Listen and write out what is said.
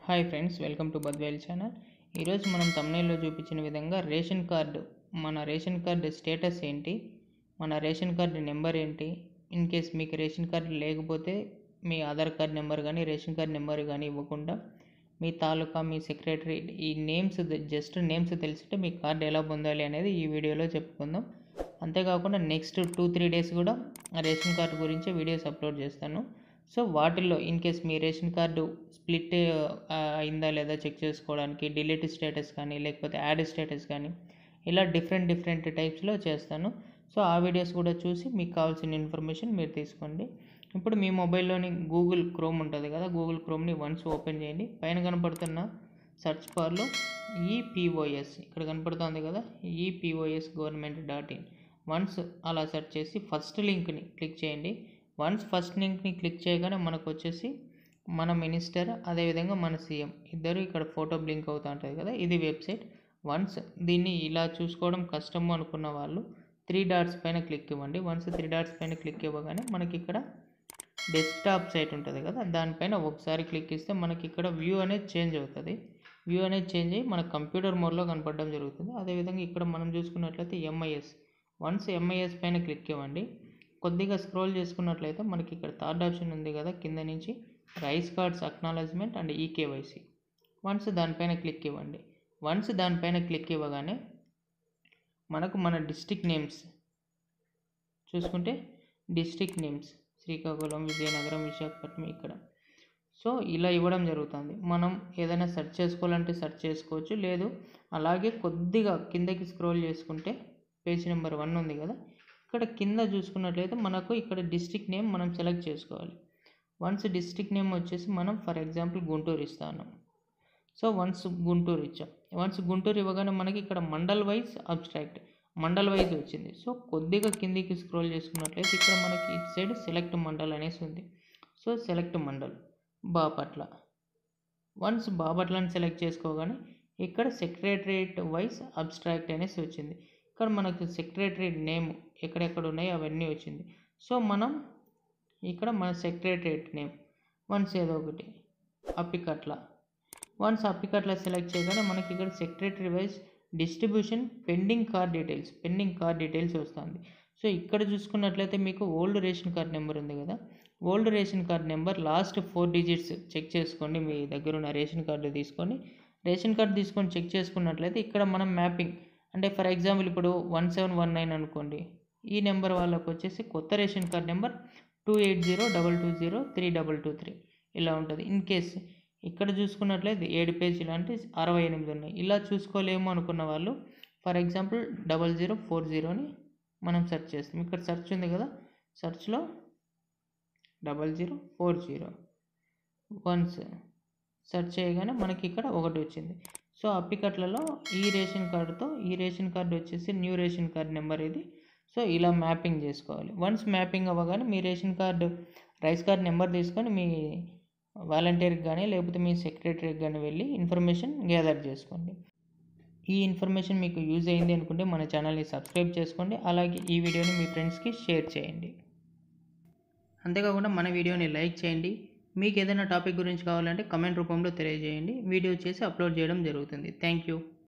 hi friends welcome to Badvel channel ఈరోజు మనం తమ్నేల్లో చూపించిన విధంగా రేషన్ కార్డు మన రేషన్ కార్డు స్టేటస్ ఏంటి మన రేషన్ కార్డు నెంబర్ ఏంటి ఇన్ కేస్ మీకు రేషన్ కార్డు లేకపోతే మీ ఆధార్ కార్డ్ నెంబర్ కానీ రేషన్ కార్డ్ నెంబర్ కానీ ఇవ్వకుండా మీ తాలూకా మీ సెక్రటరీ ఈ నేమ్స్ జస్ట్ నేమ్స్ తెలిసింటే మీ కార్డు ఎలా పొందాలి అనేది ఈ వీడియోలో చెప్పుకుందాం అంతేకాకుండా నెక్స్ట్ టూ త్రీ డేస్ కూడా రేషన్ కార్డు గురించి వీడియోస్ అప్లోడ్ చేస్తాను సో వాటిల్లో ఇన్ కేస్ మీ రేషన్ కార్డు స్ప్లిట్ అయిందా లేదా చెక్ చేసుకోవడానికి డిలీట్ స్టేటస్ కానీ లేకపోతే యాడ్ స్టేటస్ కానీ ఇలా డిఫరెంట్ డిఫరెంట్ టైప్స్లో చేస్తాను సో ఆ వీడియోస్ కూడా చూసి మీకు కావాల్సిన ఇన్ఫర్మేషన్ మీరు తీసుకోండి ఇప్పుడు మీ మొబైల్లోని గూగుల్ క్రోమ్ ఉంటుంది కదా గూగుల్ క్రోమ్ని వన్స్ ఓపెన్ చేయండి పైన కనపడుతున్న సెర్చ్ బార్లో ఈపీఓఎస్ ఇక్కడ కనపడుతుంది కదా EPOS government dot in once అలా సెర్చ్ చేసి ఫస్ట్ లింక్ని క్లిక్ చేయండి వన్స్ ఫస్ట్ లింక్ని క్లిక్ చేయగానే మనకు వచ్చేసి మన మినిస్టర్ అదేవిధంగా మన సీఎం ఇద్దరు ఇక్కడ ఫోటో బ్లింక్ అవుతూ ఉంటుంది కదా ఇది వెబ్సైట్ వన్స్ దీన్ని ఇలా చూసుకోవడం కష్టము అనుకున్న వాళ్ళు త్రీ డాట్స్ పైన క్లిక్ ఇవ్వండి వన్స్ త్రీ డాట్స్ పైన క్లిక్ ఇవ్వగానే మనకి ఇక్కడ డెస్క్టాప్ సైట్ ఉంటుంది కదా దానిపైన ఒకసారి క్లిక్ ఇస్తే మనకి ఇక్కడ వ్యూ అనేది చేంజ్ అవుతుంది వ్యూ అనేది చేంజ్ అయ్యి మన కంప్యూటర్ మోడ్లో కనపడడం జరుగుతుంది అదేవిధంగా ఇక్కడ మనం చూసుకున్నట్లయితే ఎంఐఎస్ వన్స్ ఎంఐఎస్ పైన క్లిక్ ఇవ్వండి కొద్దిగా స్క్రోల్ చేసుకున్నట్లయితే మనకి ఇక్కడ థర్డ్ ఆప్షన్ ఉంది కదా కింద నుంచి rice cards acknowledgement and eKYC once దానిపైన క్లిక్ ఇవ్వండి వన్స్ దానిపైన క్లిక్ ఇవ్వగానే మనకు మన డిస్టిక్ నేమ్స్ చూసుకుంటే డిస్టిక్ నేమ్స్ శ్రీకాకుళం విజయనగరం విశాఖపట్నం ఇక్కడ సో ఇలా ఇవ్వడం జరుగుతుంది మనం ఏదైనా సెర్చ్ చేసుకోవాలంటే సెర్చ్ చేసుకోవచ్చు లేదు అలాగే కొద్దిగా కిందకి స్క్రోల్ చేసుకుంటే పేజ్ నెంబర్ వన్ ఉంది కదా ఇక్కడ కింద చూసుకున్నట్లయితే మనకు ఇక్కడ డిస్టిక్ నేమ్ మనం సెలెక్ట్ చేసుకోవాలి వన్స్ డిస్టిక్ నేమ్ వచ్చేసి మనం ఫర్ ఎగ్జాంపుల్ గుంటూరు ఇస్తాను సో వన్స్ గుంటూరు ఇచ్చాం వన్స్ గుంటూరు ఇవ్వగానే మనకి ఇక్కడ mandal wise abstract mandal wise వచ్చింది సో కొద్దిగా కిందికి స్క్రోల్ చేసుకున్నట్లయితే ఇక్కడ మనకి ఇటు సైడ్ సెలెక్ట్ మండల్ అనేసి ఉంది so select mandal Bapatla once బాపట్లని సెలెక్ట్ చేసుకోగానే ఇక్కడ సెక్రటరేట్ వైజ్ అబ్స్ట్రాక్ట్ అనేసి వచ్చింది ఇక్కడ మనకు సెక్రటరేట్ నేమ్ ఎక్కడెక్కడ ఉన్నాయో అవన్నీ వచ్చింది సో మనం ఇక్కడ మన సెక్రటరేట్ నేమ్ వన్స్ ఏదో ఒకటి అప్పికట్ల వన్స్ అప్పికట్ల సెలెక్ట్ చేయగానే మనకి ఇక్కడ secretary wise distribution pending card details pending card details వస్తుంది సో ఇక్కడ చూసుకున్నట్లయితే మీకు ఓల్డ్ రేషన్ కార్డ్ నెంబర్ ఉంది కదా old ration card number last four digits check చేసుకోండి మీ దగ్గర ఉన్న రేషన్ కార్డు తీసుకొని రేషన్ కార్డు తీసుకొని చెక్ చేసుకున్నట్లయితే ఇక్కడ మనం మ్యాపింగ్ అంటే ఫర్ ఎగ్జాంపుల్ ఇప్పుడు వన్ సెవెన్ వన్ నైన్ అనుకోండి ఈ నెంబర్ వాళ్ళకి వచ్చేసి కొత్త ration card number two eight zero double two zero three double two three ఇలా ఉంటుంది ఇన్ కేస్ ఇక్కడ చూసుకున్నట్లయితే ఏడు పేజీలు అంటే అరవై ఎనిమిది ఉన్నాయి ఇలా చూసుకోలేము అనుకున్న వాళ్ళు for example double zero four జీరోని మనం సెర్చ్ చేస్తాం ఇక్కడ సెర్చ్ ఉంది కదా సెర్చ్లో double zero four zero once search చేయగానే మనకి ఇక్కడ ఒకటి వచ్చింది సో అప్పికట్లలో ఈ రేషన్ కార్డుతో ఈ రేషన్ కార్డు వచ్చేసి న్యూ రేషన్ కార్డ్ నెంబర్ ఇది సో ఇలా మ్యాపింగ్ చేసుకోవాలి వన్స్ మ్యాపింగ్ అవ్వగానే మీ ration card rice card number తీసుకొని మీ వాలంటీర్కి కానీ లేకపోతే మీ సెక్రటరీకి కానీ వెళ్ళి ఇన్ఫర్మేషన్ గ్యాదర్ చేసుకోండి ఈ ఇన్ఫర్మేషన్ మీకు యూజ్ అయింది అనుకుంటే మన ఛానల్ని సబ్స్క్రైబ్ చేసుకోండి అలాగే ఈ వీడియోని మీ ఫ్రెండ్స్కి షేర్ చేయండి అంతేకాకుండా మన వీడియోని లైక్ చేయండి మీకు ఏదైనా టాపిక్ గురించి కావాలంటే కమెంట్ రూపంలో తెలియజేయండి వీడియో చేసి అప్లోడ్ చేయడం జరుగుతుంది థ్యాంక్ యూ